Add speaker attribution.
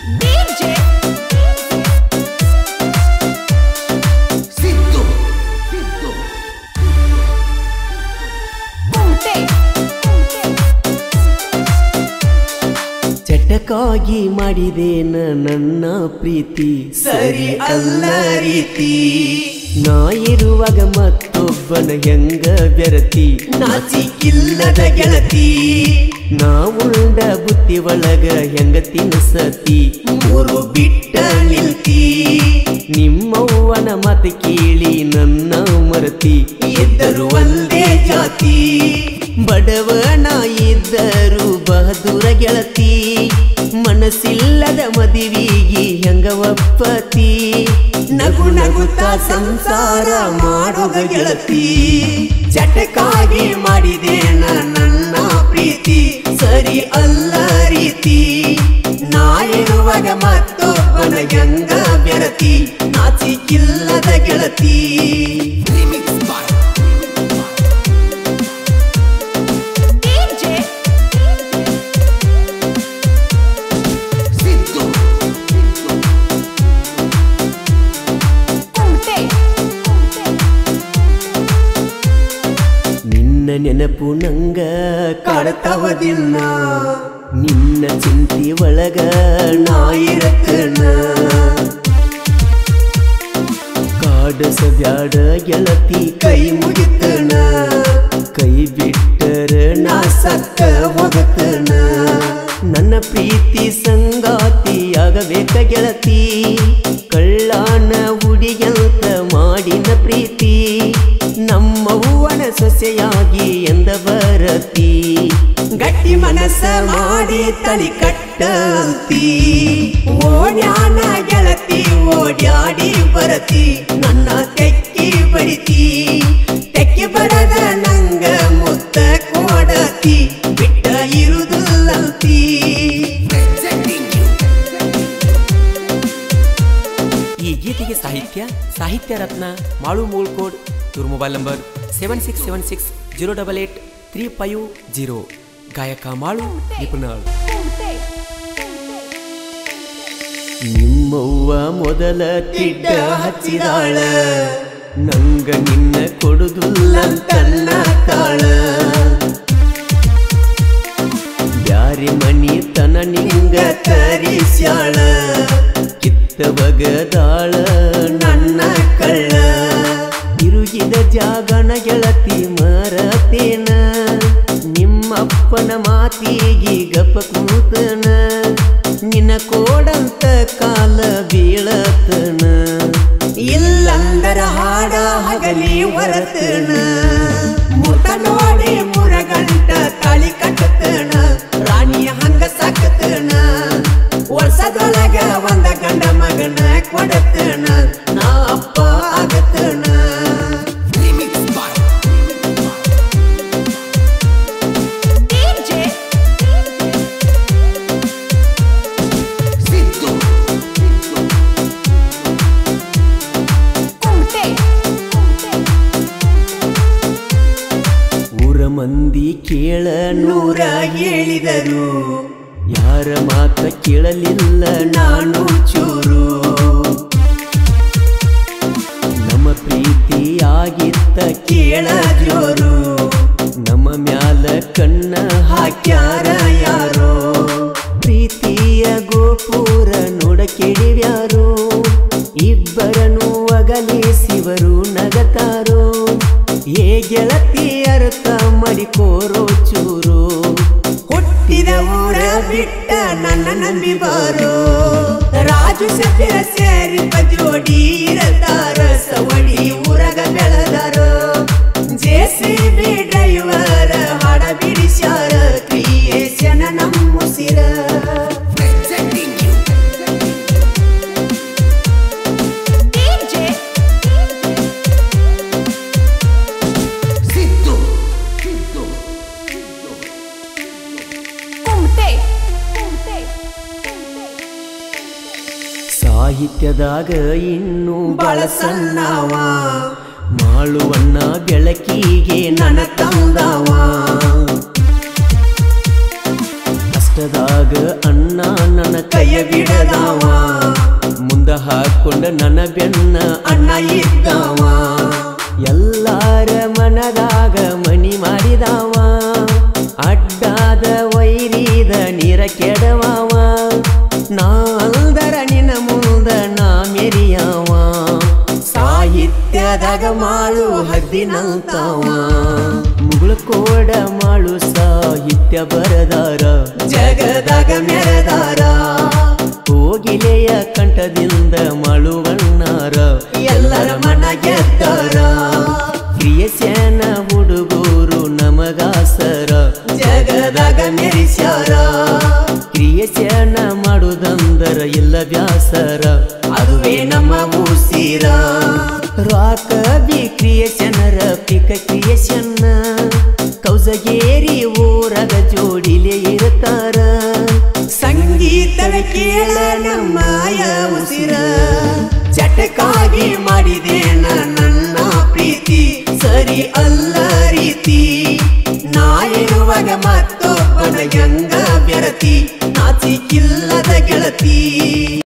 Speaker 1: DJ
Speaker 2: Siddu Siddu
Speaker 1: Kumte
Speaker 3: ಚಟಕ್ಕಾಗಿ ಮಾಡಿದೇನ ನನ್ನ ಪ್ರೀತಿ
Speaker 2: ಸರಿ ಅಲ್ಲ ರೀತಿ
Speaker 3: ನಾ ಇರುವಾಗ ಮತ್ತೊಬ್ಬನ ಹೆಂಗ ಬೆರತಿ
Speaker 2: ನಾಚಿಕಿಲ್ಲದ ಗೆಳತಿ
Speaker 3: ನಾ ಉಂಡ ಬುತ್ತಿ ಒಳಗ ಹೆಂಗ ತಿನ್ಸತಿ
Speaker 2: ಮೂರು ಬಿಟ್ಟ ನಿಲ್ತಿ
Speaker 3: ನಿಮ್ಮವ್ವನ ಮಾತು ಕೇಳಿ ನನ್ನ ಮರತಿ
Speaker 2: ಇದ್ದರು ಒಂದೇ ಜಾತಿ
Speaker 3: ಬಡವನ ಇದ್ದರು ಬಹದೂರ ಗೆಳತಿ ಮನಸ್ಸಿಲ್ಲದ ಮದುವಿಗೆ ಹೆಂಗ ಒಪ್ಪತಿ
Speaker 2: ನಗು ನಗುತ್ತಾ ಸಂಸಾರ ಮಾಡೋದ ಗೆಳತಿ ಚಟಕ್ಕಾಗಿ ಮಾಡಿದೇನ ನನ್ನ ಪ್ರೀತಿ ಸರಿ ಅಲ್ಲ ರೀತಿ ನಾ ಇರುವಾಗ ಮತ್ತೊಬ್ಬನ ಗಂಗ ಬೆರತಿ ನಾಚಿಕಿಲ್ಲದ ಗೆಳತಿ
Speaker 1: DJ
Speaker 2: ಸಿದ್ದು
Speaker 1: Kumte
Speaker 3: ನಿನ್ನ ನೆನಪು ನಂಗ
Speaker 2: ಕಾಡ್ತಾವ ದಿನ
Speaker 3: ನಿನ್ನ ಚಿಂತಿ ಒಳಗ ನಾ
Speaker 2: ಇರತನ
Speaker 3: ಕಾಡಸಬ್ಯಾಡ ಗೆಳತಿ
Speaker 2: ಕೈ ಮುಗಿತನ
Speaker 3: ಕೈ ಬಿಟ್ಟರ
Speaker 2: ನಾ
Speaker 3: ನಾ
Speaker 2: ಸತ್ತ ಹೋಗತನ
Speaker 3: ನನ್ನ ಪ್ರೀತಿ ಸಂಗಾತಿಯಾಗಬೇಕ ಗೆಳತಿ ಕಳ್ಳಾನ ಹುಡಿಯಂತ ಮಾಡಿನ ಪ್ರೀತಿ ನಮ್ಮವ್ವನ ಸೊಸೆಯಾಗಿ ಎಂದ ಬರತಿ
Speaker 2: ಗಟ್ಟಿ ಮನಸ್ಸ ಮಾಡಿ ತಲಿ ಕಟ್ಟಂತಿ ಓಡ್ಯಾನ ಗೆಳತಿ ಓಡ್ಯಾಡಿ ಬರತಿ ನನ್ನ ತೆಕ್ಕಿ ಬಡಿತಿ ತೆಕ್ಕಿ ಬರದ ನಂಗ ಮುತ್ತ ಕೊಡತಿ ಬಿಟ್ಟ ಇರುದಿಲ್ಲಂತಿ
Speaker 4: ಈ ಗೀತೆಗೆ ಸಾಹಿತ್ಯ ಸಾಹಿತ್ಯ ರತ್ನ ಮಾಳು ಮೂಳ್ಕೋಡ್ ಇವ್ರ mobile number seven six seven six zero double eight three five zero ಗಾಯಕ ಮಾಳು ನಿಪುಣಾಳ್
Speaker 1: Kumte
Speaker 3: ನಿಮ್ಮವ್ವ ಮೊದಲ ತಿಡ್ಡ ಹಚ್ಚಿದಾಳ ನಂಗ ನಿನ್ನ ಕೊಡುದಿಲ್ಲ
Speaker 2: ತನ್ನ ತಾಳ
Speaker 3: ಬ್ಯಾರಿ ಮನಿ ತನ ನಿಂಗ
Speaker 2: ತರಿಸ್ಯಾಳ
Speaker 3: ಕಿತ್ತವಗದಾಳ
Speaker 2: ನನ್ನ ಕಳ್ಳ
Speaker 3: ತಿರುಗಿದ ಜಾಗನ ಗೆಳತಿ ಮರತೇನ ನಿಮ್ಮಪ್ಪನ ಮಾತಿಗೆ ಗಪ ಕೂತನ ನಿನ್ನ ಕೋಡಂತ ಕಾಲ ಬೀಳತನ
Speaker 2: ಇಲ್ಲಂದರ ಹಾಡ ಹಗಲಿ ಹೊರತನ ಮುತ ನೋಡಿ ಮುರಗಂಟ ತಾಳಿ ಕಟ್ಟತನ ರಾಣಿಯ ಹಂಗ ಸಾಕತನ ವರ್ಷದೊಳಗ ಒಂದ ಗಂಡ ಮಗನ ಕೊಡತನ ನಾ ಅಪ್ಪ ಆಗತನ
Speaker 1: DJ Kumte
Speaker 3: ಊರ ಮಂದಿ ಕೇಳ
Speaker 2: ನೂರ ಹೇಳಿದರು
Speaker 3: ಯಾರ ಮಾತ ಕೇಳಲಿಲ್ಲ
Speaker 2: ನಾನು ಚೂರು
Speaker 3: ನಮ್ಮ ಪ್ರೀತಿ ಆಗಿತ್ತ
Speaker 2: ಕೇಳ ಜೋರು
Speaker 3: ನಮ್ಮ ಮ್ಯಾಲ ಕಣ್ಣ
Speaker 2: ಹಾಕ್ಯಾರ ಯಾರೋ
Speaker 3: ಪ್ರೀತಿಯ ಗೋಪುರ ನೋಡ ಕೆಡಿವ್ಯಾರೋ ಇಬ್ಬರನು ಅಗಲಿಸಿವರು ನಗತಾರೋ ಏ ಗೆಳತಿ ಅರ್ಥ ಮಾಡಿಕೋರೋ ಚೂರು
Speaker 2: ಹುಟ್ಟಿದ ಊರ ಬಿಟ್ಟ ನನ್ನ ನಂಬಿ ಬಾರೋ ರಾಜು ಸಭ್ಯರ ಸೇರಿ ಜೋಡಿ ಇರತಾರ ಸವಡಿ ಊರಗ ಬೆಳೆದಾರೋ ಜೆಸಿಬಿ ಡ್ರೈವರ್ ಹಾಡ ಬಿಡಿಸ್ಯಾರ ಕ್ರಿಯೇಷನ್ ನಮ್ಮುಸಿರ
Speaker 1: DJ Kumte
Speaker 3: ಸಾಹಿತ್ಯದಾಗ ಇನ್ನೂ
Speaker 2: ಬಳಸನ್ನವ
Speaker 3: ಮಾಳುವನ್ನ ಬೆಳಕಿಗೆ
Speaker 2: ನನ್ನ ತಂದವ
Speaker 3: ಅಷ್ಟ ಕಷ್ಟದಾಗ ಅಣ್ಣ ನನ್ನ
Speaker 2: ಕೈಯ ಬಿಡದವ
Speaker 3: ಮುಂದ ಹಾಕೊಂಡ ನನ್ನ ಬೆನ್ನ
Speaker 2: ಅಣ್ಣ ಇದ್ದವ
Speaker 3: ಎಲ್ಲಾರ ಮನದಾಗ ಮನಿ ಮಾಡಿದವ ಅಡ್ಡಾದ ವೈರಿದ ನೀರ ಕೆಡವವ ನಾ ಅಲ್ದರ ನಿನ್ನ ಮುಂದ ನಾ ಮೆರಿಯವ ಸಾಹಿತ್ಯದಾಗ ಮಾಳು ಹದ್ದಿನಂತವ ಮುಗುಳ ಕೋಡ ಮಾಳು ಸಾಹಿತ್ಯ ಬರದಾರ
Speaker 2: ಜಗದಾಗ ಮೆರೆದಾರ
Speaker 3: ಕೋಗಿಲೆಯ ಕಂಠದಿಂದ ಮಳುವಣ್ಣಾರ
Speaker 2: ಎಲ್ಲರ ಮನ ಗೆದ್ದಾರ
Speaker 3: ಕ್ರಿಯಸ್ಯಾನ ಹುಡುಗೂರು ನಮಗಾಸರ
Speaker 2: ಜಗದಾಗ ಮೆರಿಸ್ಯಾರ
Speaker 3: ಕ್ರಿಯಸ್ಯಾನ ಮಾಡುದಂದರ ಇಲ್ಲ ಬ್ಯಾಸರ
Speaker 2: ಅದುವೇ ನಮ್ಮ ಉಸಿರ
Speaker 3: ರಾಕ ಬಿ ಕ್ರಿಯಸ್ಯನರ ಪಿಕ ಕ್ರಿಯಸ್ಯನ್ನ ಕೌಸಗೇರಿ ಊರಗ ಜೋಡಿಲೆ ಇರ್ತಾರ
Speaker 2: ಸಂಗೀತದ ಕೇಳ ನಮ್ಮಯ ಉಸಿರ ಚಟಕ್ಕಾಗಿ ಮಾಡಿದೇನ ನನ್ನ ಪ್ರೀತಿ ಸರಿ ಅಲ್ಲ ರೀತಿ ನಾ ಇರುವಾಗ ಮತ್ತೊಬ್ಬನ ಗಂಗ ಬೆರತಿ ನಾಚಿಕಿಲ್ಲದ ಗೆಳತಿ